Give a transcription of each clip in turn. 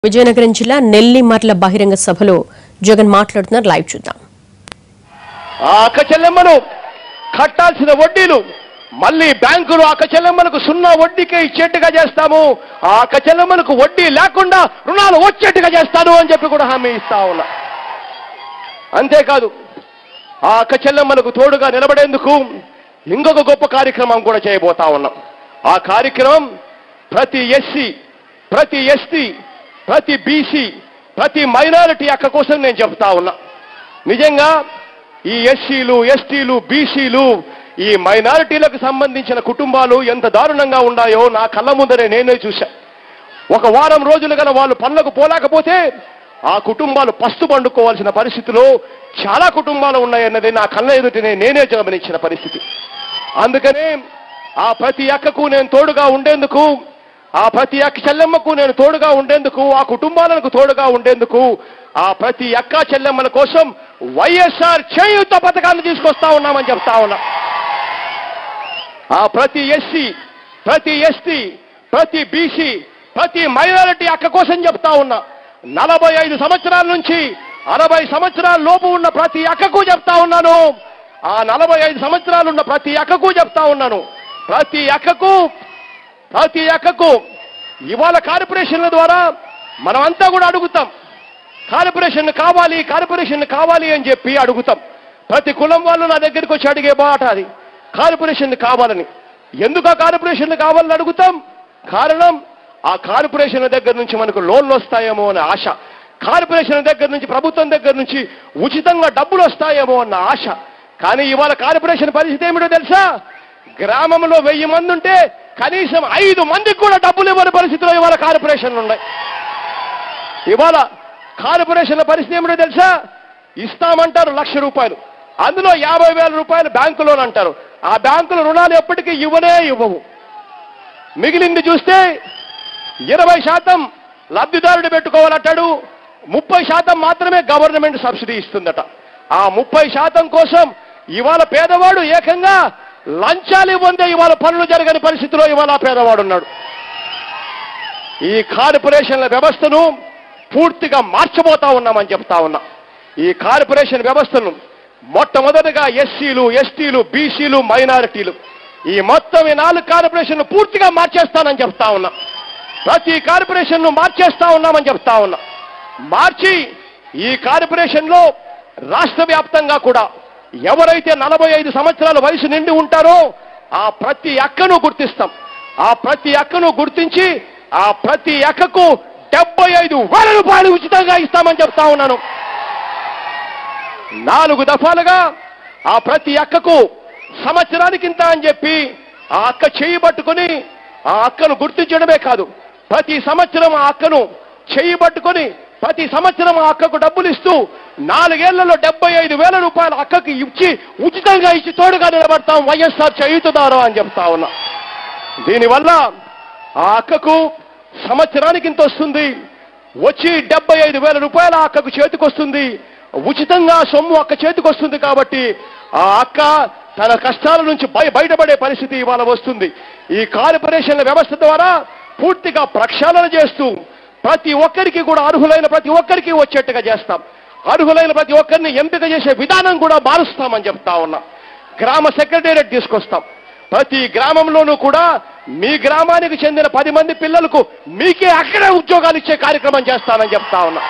విజయనగరం జిల్లా నెల్లిమర్ల బహిరంగ సభలో జగన్ మాట్లాడుతున్నారు లైవ్ చూద్దాం ఆ అక్క చెల్లెమ్మను కట్టాల్సిన వడ్డీలు మళ్ళీ బ్యాంకులు అక్క చెల్లెమ్మలకు సున్నా వడ్డీకే ఇచ్చేట్టుగా చేస్తాము ఆ అక్క చెల్లెమ్మలకు వడ్డీ లేకుండా రుణాలు వచ్చేట్టుగా చేస్తాను అని చెప్పి కూడా హామీ ఇస్తా ఉన్నా అంతేకాదు ఆ అక్క చెల్లెమ్మలకు తోడుగా నిలబడేందుకు ఇంకొక గొప్ప కార్యక్రమం కూడా చేయబోతా ఉన్నాం ఆ కార్యక్రమం ప్రతి ఎస్సీ ప్రతి ఎస్టీ ప్రతి బీసీ ప్రతి మైనారిటీ అక్క కోసం నేను చెప్తా ఉన్నా నిజంగా ఈ ఎస్సీలు ఎస్టీలు బీసీలు ఈ మైనారిటీలకు సంబంధించిన కుటుంబాలు ఎంత దారుణంగా ఉన్నాయో నా కళ్ళ ముందరే నేనే చూశా ఒక వారం రోజులు గల వాళ్ళు పనులకు పోలేకపోతే ఆ కుటుంబాలు పస్తు పండుకోవాల్సిన పరిస్థితిలో చాలా కుటుంబాలు ఉన్నాయన్నది నా కళ్ళ ఎదుటినే నేనే గమనించిన పరిస్థితి అందుకనే ఆ ప్రతి అక్కకు నేను తోడుగా ఉండేందుకు ఆ ప్రతి అక్క చెల్లెమ్మకు నేను తోడుగా ఉండేందుకు ఆ కుటుంబాలకు తోడుగా ఉండేందుకు ఆ ప్రతి అక్క చెల్లెమ్మల కోసం వైఎస్ఆర్ చేయుత పథకాన్ని తీసుకొస్తా ఉన్నామని చెప్తా ఉన్నా ఆ ప్రతి ఎస్సీ ప్రతి ఎస్టీ ప్రతి బీసీ ప్రతి మైనారిటీ అక్క కోసం చెప్తా ఉన్నా నలభై ఐదు సంవత్సరాల నుంచి అరవై సంవత్సరాల లోపు ఉన్న ప్రతి అక్కకు చెప్తా ఉన్నాను ఆ నలభై ఐదు సంవత్సరాలు ఉన్న ప్రతి అక్కకు చెప్తా ఉన్నాను ప్రతి అక్కకు ప్రతి అక్కకు ఇవాళ కార్పొరేషన్ల ద్వారా మనమంతా కూడా అడుగుతాం కార్పొరేషన్ కావాలి కార్పొరేషన్ కావాలి అని చెప్పి అడుగుతాం ప్రతి కులం వాళ్ళు నా దగ్గరికి వచ్చి అడిగే బాట అది కార్పొరేషన్ కావాలని ఎందుకు ఆ కార్పొరేషన్ కావాలని అడుగుతాం కారణం ఆ కార్పొరేషన్ దగ్గర నుంచి మనకు లోన్లు వస్తాయేమో అనే ఆశ కార్పొరేషన్ దగ్గర నుంచి ప్రభుత్వం దగ్గర నుంచి ఉచితంగా డబ్బులు వస్తాయేమో అన్న ఆశ కానీ ఇవాళ కార్పొరేషన్ పరిస్థితి ఏమిటో తెలుసా గ్రామంలో వెయ్యి మంది ఉంటే కనీసం ఐదు మందికి కూడా డబ్బులు ఇవ్వని పరిస్థితిలో ఇవాళ కార్పొరేషన్లు ఉన్నాయి ఇవాళ కార్పొరేషన్ల పరిస్థితి ఏమిటో తెలుసా ఇస్తామంటారు లక్ష రూపాయలు అందులో యాభై వేల రూపాయలు బ్యాంకు లోన్ అంటారు ఆ బ్యాంకుల రుణాలు ఎప్పటికీ ఇవ్వనే ఇవ్వవు మిగిలింది చూస్తే ఇరవై శాతం లబ్ధిదారుడు పెట్టుకోవాలంటాడు ముప్పై శాతం మాత్రమే గవర్నమెంట్ సబ్సిడీ ఇస్తుందట ఆ ముప్పై శాతం కోసం ఇవాళ పేదవాడు ఏకంగా లంచాలు ఇవ్వందే ఇవాళ పనులు జరగని పరిస్థితిలో ఇవాళ ఆ పేదవాడు ఉన్నాడు ఈ కార్పొరేషన్ల వ్యవస్థను పూర్తిగా మార్చబోతా ఉన్నామని చెప్తా ఉన్నా ఈ కార్పొరేషన్ వ్యవస్థను మొట్టమొదటిగా ఎస్సీలు ఎస్టీలు బీసీలు మైనారిటీలు ఈ మొత్తం ఈ నాలుగు కార్పొరేషన్లు పూర్తిగా మార్చేస్తానని చెప్తా ఉన్నా ప్రతి కార్పొరేషన్ను మార్చేస్తా ఉన్నామని చెప్తా ఉన్నా మార్చి ఈ కార్పొరేషన్లో రాష్ట్ర వ్యాప్తంగా కూడా ఎవరైతే నలభై ఐదు సంవత్సరాల వయసు నిండి ఉంటారో ఆ ప్రతి అక్కను గుర్తిస్తాం ఆ ప్రతి అక్కను గుర్తించి ఆ ప్రతి అక్కకు డెబ్బై ఐదు వేల రూపాయలు ఉచితంగా ఇస్తామని చెప్తా ఉన్నాను నాలుగు దఫాలుగా ఆ ప్రతి అక్కకు సంవత్సరానికి ఇంత అని చెప్పి ఆ అక్క చేయి పట్టుకొని ఆ అక్కను గుర్తించడమే కాదు ప్రతి సంవత్సరం ఆ అక్కను చేయి పట్టుకొని ప్రతి సంవత్సరం ఆ అక్కకు డబ్బులు ఇస్తూ నాలుగేళ్లలో డెబ్బై ఐదు వేల రూపాయలు అక్కకి ఇచ్చి ఉచితంగా ఇచ్చి తోడుగా నిలబడతాం వైఎస్ఆర్ చేయుతున్నారు అని చెప్తా ఉన్నా దీనివల్ల ఆ అక్కకు సంవత్సరానికి ఇంత వస్తుంది వచ్చి డెబ్బై ఐదు వేల రూపాయల అక్కకు చేతికొస్తుంది ఉచితంగా సొమ్ము అక్క చేతికి వస్తుంది కాబట్టి ఆ అక్క తన కష్టాల నుంచి బయ బయటపడే పరిస్థితి ఇవాళ వస్తుంది ఈ కార్పొరేషన్ల వ్యవస్థ ద్వారా పూర్తిగా ప్రక్షాళన చేస్తూ ప్రతి ఒక్కరికి కూడా అర్హులైన ప్రతి ఒక్కరికి వచ్చేట్టుగా చేస్తాం అర్హులైన ప్రతి ఒక్కరిని ఎంపిక చేసే విధానం కూడా మారుస్తామని చెప్తా ఉన్నా గ్రామ సెక్రటేరియట్ తీసుకొస్తాం ప్రతి గ్రామంలోనూ కూడా మీ గ్రామానికి చెందిన పది మంది పిల్లలకు మీకే అక్కడే ఉద్యోగాలు ఇచ్చే కార్యక్రమం చేస్తానని చెప్తా ఉన్నా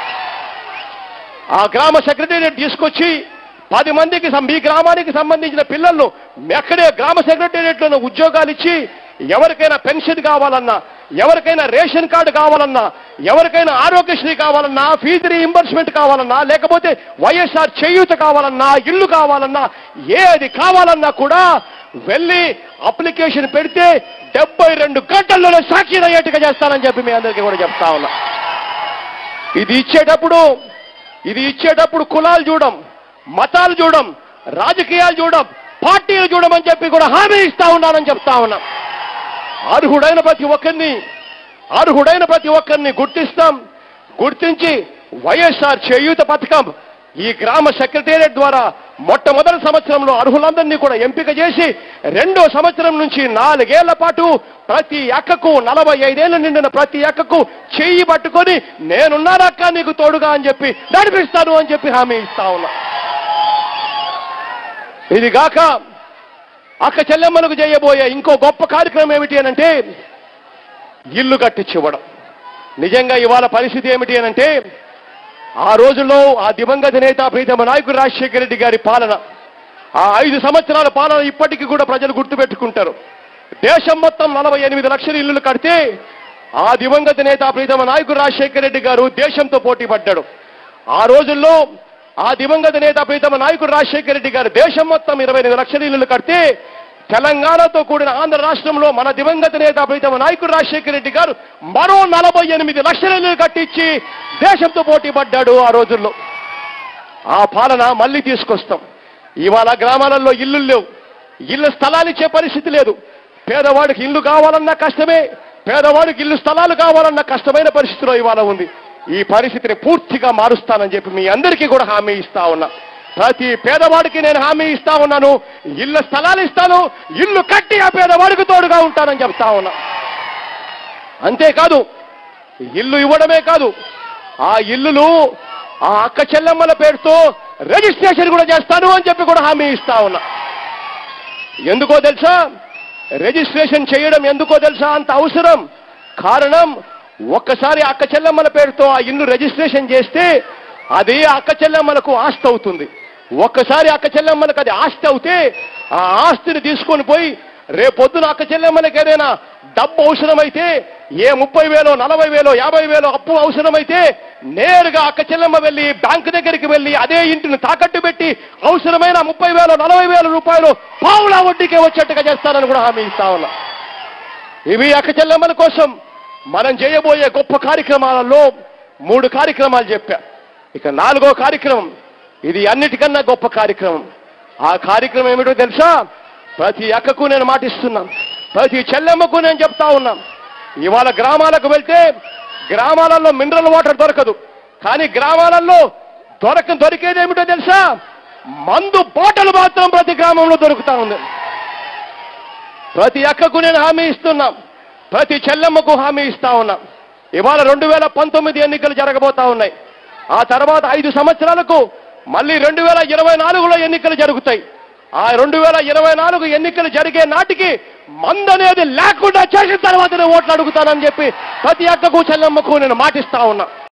ఆ గ్రామ సెక్రటేరియట్ తీసుకొచ్చి పది మందికి సం- మీ గ్రామానికి సంబంధించిన పిల్లలను ఎక్కడే గ్రామ సెక్రటేరియట్లోనే ఉద్యోగాలు ఇచ్చి ఎవరికైనా పెన్షన్ కావాలన్నా ఎవరికైనా రేషన్ కార్డు కావాలన్నా ఎవరికైనా ఆరోగ్యశ్రీ కావాలన్నా ఫీజు రీఇంబర్స్మెంట్ కావాలన్నా లేకపోతే వైఎస్ఆర్ చేయూత కావాలన్నా ఇల్లు కావాలన్నా ఏది కావాలన్నా కూడా వెళ్ళి అప్లికేషన్ పెడితే డెబ్బై రెండు గంటల్లోనే సాక్షి అయ్యేట్టుగా చేస్తానని చెప్పి మీ అందరికీ కూడా చెప్తా ఉన్నా ఇది ఇచ్చేటప్పుడు ఇది ఇచ్చేటప్పుడు కులాలు చూడం మతాలు చూడం రాజకీయాలు చూడం పార్టీలు చూడమని చెప్పి కూడా హామీ ఇస్తా ఉన్నానని చెప్తా ఉన్నా అర్హుడైన ప్రతి ఒక్కరిని అర్హుడైన ప్రతి ఒక్కరిని గుర్తిస్తాం గుర్తించి వైఎస్ఆర్ చేయూత పథకం ఈ గ్రామ సెక్రటేరియట్ ద్వారా మొట్టమొదటి సంవత్సరంలో అర్హులందరినీ కూడా ఎంపిక చేసి రెండో సంవత్సరం నుంచి నాలుగేళ్ల పాటు ప్రతి అక్కకు నలభై ఐదేళ్లు నిండిన ప్రతి అక్కకు చెయ్యి పట్టుకొని నేనున్నానక్క నీకు తోడుగా అని చెప్పి నడిపిస్తాను అని చెప్పి హామీ ఇస్తా ఉన్నా ఇది గాక అక్క చెల్లెమ్మలకు చేయబోయే ఇంకో గొప్ప కార్యక్రమం ఏమిటి అనంటే ఇల్లు కట్టించివ్వడం నిజంగా ఇవాళ పరిస్థితి ఏమిటి అనంటే ఆ రోజుల్లో ఆ దివంగత నేత ప్రీతమ నాయకుడు రాజశేఖర రెడ్డి గారి పాలన ఆ ఐదు సంవత్సరాల పాలన ఇప్పటికీ కూడా ప్రజలు గుర్తుపెట్టుకుంటారు దేశం మొత్తం నలభై ఎనిమిది లక్షల ఇల్లులు కడితే ఆ దివంగత నేత ప్రీతమ నాయకుడు రాజశేఖర రెడ్డి గారు దేశంతో పోటీ పడ్డాడు ఆ రోజుల్లో ఆ దివంగత నేత ప్రీతమ నాయకుడు రాజశేఖర రెడ్డి గారు దేశం మొత్తం ఇరవై ఎనిమిది లక్షల ఇల్లులు కడితే తెలంగాణతో కూడిన ఆంధ్ర రాష్ట్రంలో మన దివంగత నేత ప్రీతమ నాయకుడు రాజశేఖర రెడ్డి గారు మరో నలభై ఎనిమిది లక్షల ఇల్లులు కట్టించి దేశంతో పోటీ పడ్డాడు ఆ రోజుల్లో ఆ పాలన మళ్ళీ తీసుకొస్తాం ఇవాళ గ్రామాలలో ఇల్లు లేవు ఇల్లు స్థలాలు ఇచ్చే పరిస్థితి లేదు పేదవాడికి ఇల్లు కావాలన్నా కష్టమే పేదవాడికి ఇల్లు స్థలాలు కావాలన్నా కష్టమైన పరిస్థితిలో ఇవాళ ఉంది ఈ పరిస్థితిని పూర్తిగా మారుస్తానని చెప్పి మీ అందరికీ కూడా హామీ ఇస్తా ఉన్నా ప్రతి పేదవాడికి నేను హామీ ఇస్తా ఉన్నాను ఇల్లు స్థలాలు ఇస్తాను ఇల్లు కట్టి ఆ పేదవాడికి తోడుగా ఉంటానని చెప్తా ఉన్నా అంతేకాదు ఇల్లు ఇవ్వడమే కాదు ఆ ఇల్లులు ఆ అక్క చెల్లెమ్మల పేరుతో రిజిస్ట్రేషన్ కూడా చేస్తాను అని చెప్పి కూడా హామీ ఇస్తా ఉన్నా ఎందుకో తెలుసా రిజిస్ట్రేషన్ చేయడం ఎందుకో తెలుసా అంత అవసరం కారణం ఒక్కసారి అక్క చెల్లెమ్మల పేరుతో ఆ ఇల్లు రిజిస్ట్రేషన్ చేస్తే అది అక్క చెల్లెమ్మలకు ఆస్తి అవుతుంది ఒక్కసారి అక్క చెల్లెమ్మలకు అది ఆస్తి అవుతే ఆ ఆస్తిని తీసుకొని పోయి రేపొద్దున అక్క చెల్లెమ్మలకి ఏదైనా డబ్బు అవసరమైతే ఏ ముప్పై వేలో నలభై వేలో యాభై వేలో అప్పు అవసరమైతే నేరుగా అక్క చెల్లెమ్మ వెళ్ళి బ్యాంకు దగ్గరికి వెళ్ళి అదే ఇంటిని తాకట్టు పెట్టి అవసరమైన ముప్పై వేలు నలభై వేల రూపాయలు పావులా వడ్డీకే వచ్చేట్టుగా చేస్తానని కూడా హామీ ఇస్తా ఉన్నా ఇవి అక్క చెల్లెమ్మల కోసం మనం చేయబోయే గొప్ప కార్యక్రమాలలో మూడు కార్యక్రమాలు చెప్పా ఇక నాలుగో కార్యక్రమం ఇది అన్నిటికన్నా గొప్ప కార్యక్రమం ఆ కార్యక్రమం ఏమిటో తెలుసా ప్రతి అక్కకు నేను మాటిస్తున్నాను ప్రతి చెల్లెమ్మకు నేను చెప్తా ఉన్నాం ఇవాళ గ్రామాలకు వెళ్తే గ్రామాలలో మినరల్ వాటర్ దొరకదు కానీ గ్రామాలలో దొరక దొరికేది ఏమిటో తెలుసా మందు బాటలు మాత్రం ప్రతి గ్రామంలో దొరుకుతా ఉంది ప్రతి అక్కకు నేను హామీ ఇస్తున్నాం ప్రతి చెల్లెమ్మకు హామీ ఇస్తా ఉన్నాం ఇవాళ రెండు వేల పంతొమ్మిది ఎన్నికలు జరగబోతా ఉన్నాయి ఆ తర్వాత ఐదు సంవత్సరాలకు మళ్ళీ రెండు వేల ఇరవై నాలుగులో ఎన్నికలు జరుగుతాయి ఆ రెండు వేల ఇరవై నాలుగు ఎన్నికలు జరిగే నాటికి మందు అనేది లేకుండా చేసిన తర్వాత నేను ఓట్లు అడుగుతానని చెప్పి ప్రతి అక్కకు చెల్లెమ్మకు నేను మాటిస్తా ఉన్నా